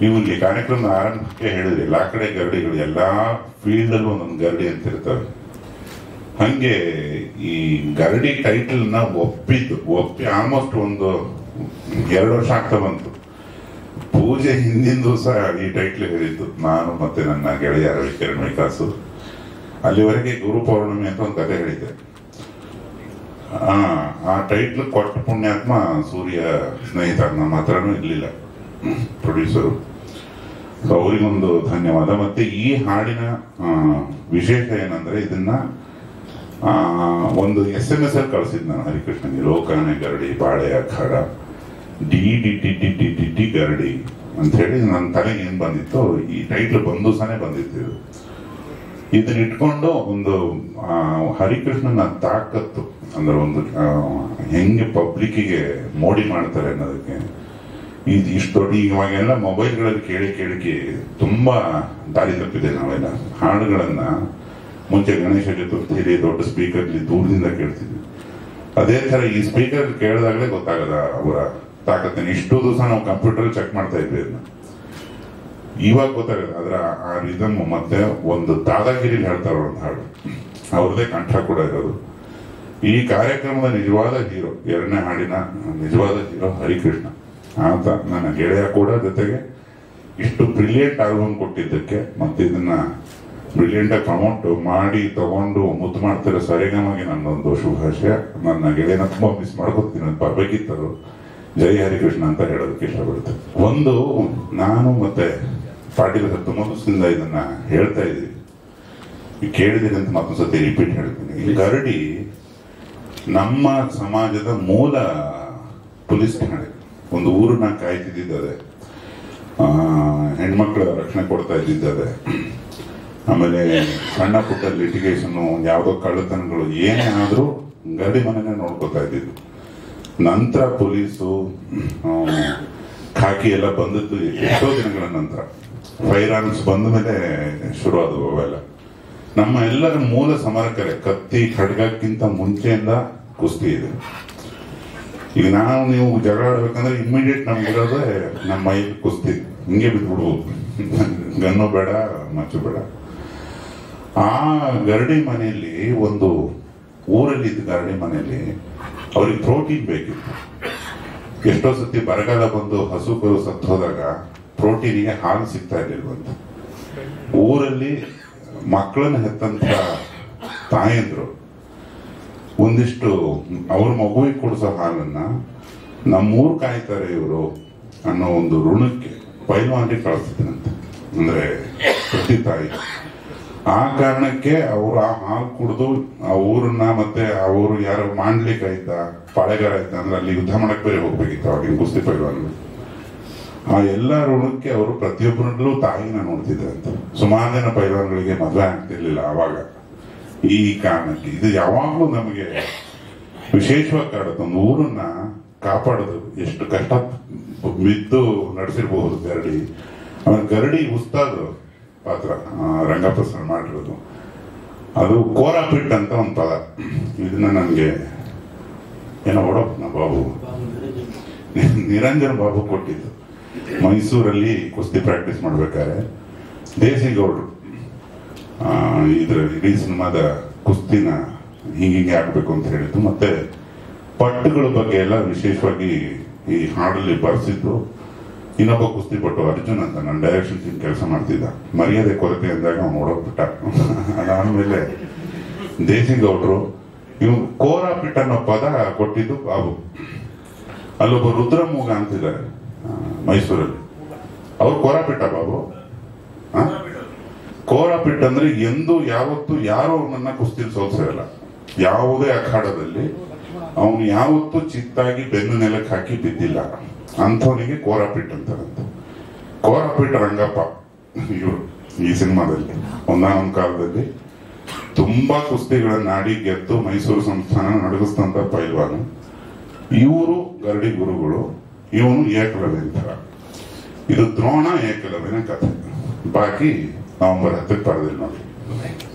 ನೀವು ಇಲ್ಲಿ ಕಾರ್ಯಕ್ರಮದ ಆರಂಭಕ್ಕೆ ಹೇಳಿದ್ರಿ ಎಲ್ಲಾ ಕಡೆ ಗರಡಿಗಳು ಎಲ್ಲಾ ಫೀಲ್ಡ್ ಅಲ್ಲೂ ಒಂದೊಂದು ಗರಡಿ ಅಂತ ಇರ್ತವೆ ಹಂಗೆ ಈ ಗರಡಿ ಟೈಟಲ್ ನ ಒಪ್ಪಿದ್ದು ಒಪ್ಪಿ ಆಲ್ಮೋಸ್ಟ್ ಒಂದು ಎರಡು ವರ್ಷ ಆಗ್ತಾ ಬಂತು ಪೂಜೆ ಹಿಂದಿನ ದಿವಸ ಈ ಟೈಟ್ಲ್ ಹೇಳಿದ್ದು ನಾನು ಮತ್ತೆ ನನ್ನ ಗೆಳೆಯ ರವಿಕಿರಣ್ ವಿಕಾಸು ಅಲ್ಲಿವರೆಗೆ ಗುರು ಪೌರ್ಣಮಿ ಅಂತ ಒಂದು ಕತೆ ಹೇಳಿದ್ದೆ ಆ ಆ ಟೈಟ್ಲ್ ಕೊಟ್ಟ ಪುಣ್ಯಾತ್ಮ ಸೂರ್ಯ ಸ್ನೇಹಿತ ನಮ್ಮ ಹತ್ರನೂ ಇರ್ಲಿಲ್ಲ ಪ್ರೊಡ್ಯೂಸರು ಸೊ ಅವರಿಗೊಂದು ಧನ್ಯವಾದ ಮತ್ತೆ ಈ ಹಾಡಿನ ಆ, ವಿಶೇಷ ಏನಂದ್ರೆ ಇದನ್ನ ಆ, ಒಂದು ಎಸ್ ಎಂ ಎಸ್ ಅಲ್ಲಿ ಕಳಿಸಿದ್ ನಾನು ಹರಿಕೃಷ್ಣನಿಗೆ ಲೋಕಾನೆ ಗರಡಿ ಬಾಳೆ ಅಖಾಡ ಡಿ ಡಿ ಟಿ ಟಿ ಟಿ ಟಿ ಟಿ ಗರಡಿ ಅಂತ ಹೇಳಿ ನನ್ನ ತಲೆಗೆ ಏನ್ ಬಂದಿತ್ತು ಈ ಟೈಟ್ಲ್ ಬಂದು ಸನೇ ಬಂದಿತ್ತು ಇದು ಇದನ್ನ ಇಟ್ಕೊಂಡು ಒಂದು ಆ, ಹರಿಕೃಷ್ಣನ ತಾಕತ್ತು ಅಂದ್ರೆ ಒಂದು ಆ, ಹೆಂಗೆ ಪಬ್ಲಿಕ್ಕಿಗೆ ಮೋಡಿ ಮಾಡ್ತಾರೆ ಅನ್ನೋದಕ್ಕೆ ಇದು ಇಷ್ಟು ದೊಡ್ಡ ಇವಾಗೆಲ್ಲ ಮೊಬೈಲ್ಗಳಲ್ಲಿ ಕೇಳಿ ಕೇಳಿ ತುಂಬಾ ದಾರಿ ತಪ್ಪಿದೆ ನಾವೆಲ್ಲ ಹಾಡುಗಳನ್ನ ಮುಂಚೆ ಗಣೇಶ ಚತುರ್ಥಿಲಿ ದೊಡ್ಡ ಸ್ಪೀಕರ್ ದೂರದಿಂದ ಕೇಳ್ತಿದ್ವಿ ಅದೇ ತರ ಈ ಸ್ಪೀಕರ್ ಕೇಳಿದಾಗಲೇ ಗೊತ್ತಾಗದ ಅವರ ತಾಕತ್ತೇನೆ ಇಷ್ಟು ದಿವಸ ನಾವು ಕಂಪ್ಯೂಟರ್ ಚೆಕ್ ಮಾಡ್ತಾ ಇದ್ವಿ ಅದನ್ನ ಇವಾಗ ಗೊತ್ತಾಗಲ್ಲ ಅದ್ರ ಆ ರಿದಮ್ ಮತ್ತೆ ಒಂದು ದಾದಾಗಿರಿ ಹೇಳ್ತಾರ ಒಂದು ಹಾಡು ಅವ್ರದೇ ಕಂಠ ಕೂಡ ಇರೋದು ಈ ಕಾರ್ಯಕ್ರಮದ ನಿಜವಾದ ಹೀರೋ ಎರಡನೇ ಹಾಡಿನ ನಿಜವಾದ ಹೀರೋ ಹರಿಕೃಷ್ಣ ಆತ ನನ್ನ ಗೆಳೆಯ ಕೂಡ ಜೊತೆಗೆ ಇಷ್ಟು ಬ್ರಿಲಿಯಂಟ್ ಆಲ್ಬಮ್ ಕೊಟ್ಟಿದ್ದಕ್ಕೆ ಮತ್ತೆ ಇದನ್ನ ಬ್ರಿಲಿಯಂಟ್ ಆಗಿ ಪ್ರಮೋಟ್ ಮಾಡಿ ತಗೊಂಡು ಮುದ್ದು ಮಾಡ್ತಾರೆ ಸರಿಗಮಗೆ ನನ್ನೊಂದು ಶುಭಾಶಯ ನನ್ನ ಗೆಳೆಯನ ತುಂಬಾ ಮಿಸ್ ಮಾಡ್ಕೊತೀನಿ ಅದು ಬರ್ಬೇಕಿತ್ತದು ಜೈ ಹರಿಕೃಷ್ಣ ಅಂತ ಹೇಳೋದಕ್ಕೆ ಇಷ್ಟಪಡ್ತೇನೆ ಒಂದು ನಾನು ಮತ್ತೆ ಪಾಟೀಲ್ ಸರ್ ತುಂಬಾ ದಿವಸದಿಂದ ಇದನ್ನ ಹೇಳ್ತಾ ಇದ್ದೀವಿ ಈಗ ಕೇಳಿದ್ದೀನಿ ಅಂತ ಮತ್ತೊಂದ್ಸತಿ ರಿಪೀಟ್ ಹೇಳ್ತೀನಿ ಈ ಗರಡಿ ನಮ್ಮ ಸಮಾಜದ ಮೂಲ ಪೊಲೀಸ್ ಠಾಣೆ ಒಂದು ಊರನ್ನ ಕಾಯ್ತಿದ್ದಿದ್ದದೆ ಆ, ಹೆಣ್ಮಕ್ಳ ರಕ್ಷಣೆ ಕೊಡ್ತಾ ಇದ್ದಿದ್ದದೆ ಆಮೇಲೆ ಸಣ್ಣ ಪುಟ್ಟ ಲಿಟಿಗೇಷನ್ ಯಾವುದೋ ಕಳ್ಳತನಗಳು ಏನೇ ಆದ್ರೂ ಗರಡಿ ಮನೆನೇ ನೋಡ್ಕೊತಾ ಇದ್ದಿದ್ದು ನಂತರ ಪೊಲೀಸು ಆ, ಖಾಕಿ ಎಲ್ಲ ಬಂದದ್ದು ಎಷ್ಟೋ ದಿನಗಳ ನಂತರ ಫೈರ್ ಆರ್ಮ್ಸ್ ಬಂದ ಮೇಲೆ ಶುರು ಆದವು ಅವೆಲ್ಲ ನಮ್ಮ ಎಲ್ಲರ ಮೂಲ ಸಮರಕರೆ ಕತ್ತಿ ಖಡ್ಗಕ್ಕಿಂತ ಮುಂಚೆಯಿಂದ ಕುಸ್ತಿ ಇದೆ ಈಗ ನಾವು ನೀವು ಜಗಳ ಆಡ್ಬೇಕಂದ್ರೆ ಇಮಿಡಿಯೇಟ್ ನಮ್ಗಿರೋದೇ ನಮ್ಮ ಮೈ ಕುಸ್ತಿ ಹಿಂಗೆ ಬಿದ್ಬಿಡ್ಬೋದು ಗನ್ನು ಬೇಡ ಮಚ್ಚು ಬೇಡ ಆ ಗರಡಿ ಮನೆಯಲ್ಲಿ ಒಂದು ಊರಲ್ಲಿ ಇದ್ದ ಗರಡಿ ಮನೆಯಲ್ಲಿ ಅವ್ರಿಗೆ ಪ್ರೋಟೀನ್ ಬೇಕಿತ್ತು ಎಷ್ಟೋ ಸತಿ ಬರಗಾಲ ಬಂದು ಹಸು ಕರು ಸತ್ತು ಹೋದಾಗ ಪ್ರೋಟೀನಿಗೆ ಹಾಲು ಸಿಗ್ತಾ ಇರ್ಲಿಲ್ವಂತ ಊರಲ್ಲಿ ಮಕ್ಕಳನ್ನ ಹೆತ್ತಂತ ತಾಯಂದ್ರು ಒಂದಿಷ್ಟು ಅವ್ರ ಮಗುವಿಗೆ ಕೊಡಿಸೋ ಹಾಲನ್ನ ನಮ್ಮೂರ್ ಕಾಯ್ತಾರೆ ಇವರು ಅನ್ನೋ ಒಂದು ಋಣಕ್ಕೆ ಪೈಲ್ವಾನ್ಗೆ ಕಳಿಸ್ತಿದ್ರಂತೆ ಅಂದ್ರೆ ಪ್ರತಿ ತಾಯಿ ಆ ಕಾರಣಕ್ಕೆ ಅವರು ಆ ಹಾಲು ಕುಡಿದು ಆ ಊರನ್ನ ಮತ್ತೆ ಆ ಊರು ಯಾರೋ ಮಾಡ್ಲಿಕ್ಕೆ ಆಯ್ತಾ ಪಾಳೆಗಾರ ಆಯ್ತಾ ಅಂದ್ರೆ ಅಲ್ಲಿ ಯುದ್ಧ ಮಾಡಕ್ ಬೇರೆ ಹೋಗ್ಬೇಕಿತ್ತು ಆಗಿನ ಕುಸ್ತಿ ಪೈಲ್ವಾನ್ಗಳು ಆ ಎಲ್ಲ ಋಣಕ್ಕೆ ಅವರು ಪ್ರತಿಯೊಬ್ಬರಲ್ಲೂ ತಾಯಿನ ನೋಡ್ತಿದ್ರಂತೆ ಸುಮಾರು ಜನ ಪೈಲ್ವಾನ್ಗಳಿಗೆ ಮದುವೆ ಆಗ್ತಿರ್ಲಿಲ್ಲ ಆವಾಗ ಈ ಕಾರಣಕ್ಕೆ ಇದು ಯಾವಾಗಲೂ ನಮಗೆ ವಿಶೇಷವಾಗಿ ಕಾಡುತ್ತೆ ಒಂದು ಊರನ್ನ ಕಾಪಾಡೋದು ಎಷ್ಟು ಕಷ್ಟ ಬಿದ್ದು ನಡೆಸಿರ್ಬಹುದು ಗರಡಿ ಆಮೇಲೆ ಗರಡಿ ಉಸ್ತಾದ್ ಪಾತ್ರ ಆ, ರಂಗಪ್ಪ ಸರ್ ಮಾಡಿರೋದು ಅದು ಕೋರಾಪಿಟ್ ಅಂತ ಒಂದು ಪದ ಇದನ್ನ ನನಗೆ ಏನೋ ಹೊಡಪ್ಪ ಬಾಬು ನಿರಂಜನ್ ಬಾಬು ಕೊಟ್ಟಿದ್ದು ಮೈಸೂರಲ್ಲಿ ಕುಸ್ತಿ ಪ್ರಾಕ್ಟೀಸ್ ಮಾಡ್ಬೇಕಾದ್ರೆ ದೇಸಿಗೌಡರು ಆ, ಇದ್ರ ಇಡೀ ಸಿನಿಮಾದ ಕುಸ್ತಿನ ಹೀಗೆ ಆಗ್ಬೇಕು ಅಂತ ಹೇಳಿದ್ದು ಮತ್ತೆ ಪಟ್ಟುಗಳ ಬಗ್ಗೆ ಎಲ್ಲ ವಿಶೇಷವಾಗಿ ಈ ಹಾಡಲ್ಲಿ ಬರ್ಸಿದ್ದು ಇನ್ನೊಬ್ಬ ಕುಸ್ತಿ ಪಟ್ಟು ಅರ್ಜುನ್ ಅಂತ ನನ್ನ ಡೈರೆಕ್ಷನ್ ಟೀಮ್ ಕೆಲಸ ಮಾಡ್ತಿದ್ದ ಮರ್ಯಾದೆ ಕೊರತೆ ಅಂದಾಗ ಅವ್ನು ಓಡೋಗ್ಬಿಟ್ಟ ಅದಾದ್ಮೇಲೆ ದೇಸಿಗೌಡರು ಇವ್ ಕೋರಾಪಿಟ್ ಅನ್ನೋ ಪದ ಕೊಟ್ಟಿದ್ದು ಬಾಬು ಅಲ್ಲೊಬ್ಬ ರುದ್ರಮೂಗ ಅಂತಿದ್ದಾರೆ ಆ, ಮೈಸೂರಲ್ಲಿ ಅವ್ರು ಕೋರಾಪಿಟ್ಟ ಬಾಬು ಆ? ಕೋರಾಪಿಟ್ ಅಂದ್ರೆ ಎಂದು ಯಾವತ್ತು ಯಾರು ಅವನನ್ನ ಕುಸ್ತಿ ಸೋಲ್ಸಿರಲ್ಲ ಯಾವುದೇ ಅಖಾಡದಲ್ಲಿ ಅವನು ಯಾವತ್ತೂ ಚಿತ್ತಾಗಿ ಬೆನ್ನು ನೆಲಕ್ಕೆ ಹಾಕಿ ಬಿದ್ದಿಲ್ಲ ಅಂಥವನಿಗೆ ಕೋರಾಪಿಟ್ ಅಂತಾರಂತೆ ಕೋರಾಪಿಟ್ ರಂಗಪ್ಪ ಇವರು ಈ ಸಿನಿಮಾದಲ್ಲಿ ಒಂದಾನೊಂದು ಕಾಲದಲ್ಲಿ ತುಂಬಾ ಕುಸ್ತಿಗಳನ್ನ ಆಡಿ ಗೆದ್ದು ಮೈಸೂರು ಸಂಸ್ಥಾನ ನಡಗಿಸ್ತಂತ ಪೈಲ್ವಾನು ಇವರು ಗರಡಿ ಗುರುಗಳು ಇವನು ಏಕಲವ್ಯನ ಥರ ಇದು ದ್ರೋಣ ಏಕಲವ್ಯನ ಕಥೆ ಬಾಕಿ ನವೆಂಬರ್ ಹತ್ತಕ್ಕೆ ಪಡೆದಿಲ್ಲ ನೋಡಿ